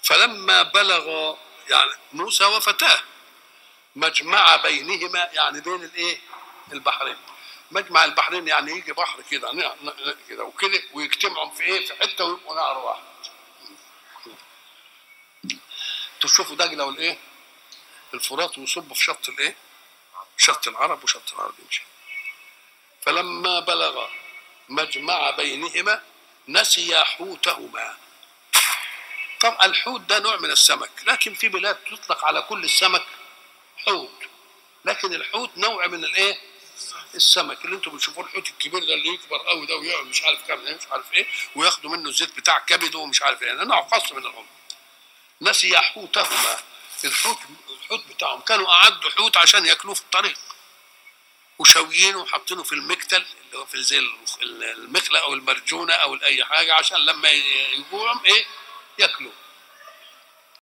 فلما بلغ يعني موسى وفتاه مجمع بينهما يعني بين الايه البحرين مجمع البحرين يعني يجي بحر كده ن- ن- كده وكده ويجتمعوا في ايه في حته ويبقوا نهر واحد تشوفوا دجله والايه الفرات ويصبوا في شط الايه شط العرب وشط العرب يمشي فلما بلغ مجمع بينهما نسيا حوتهما طبعا الحوت ده نوع من السمك لكن في بلاد تطلق على كل السمك حوت لكن الحوت نوع من الايه السمك اللي انتم بتشوفوه الحوت الكبير ده اللي يكبر قوي ده ويقعد مش عارف كام مش عارف ايه وياخدوا منه الزيت بتاع كبده ومش عارف ايه نوع خاص من الحوت نسي حوتهما الحوت الحوت بتاعهم كانوا اعدوا حوت عشان ياكلوه في الطريق وشويينه وحاطينه في المكتل اللي هو في زي المخلة او المرجونه او اي حاجه عشان لما يجوعهم ايه ياكلوه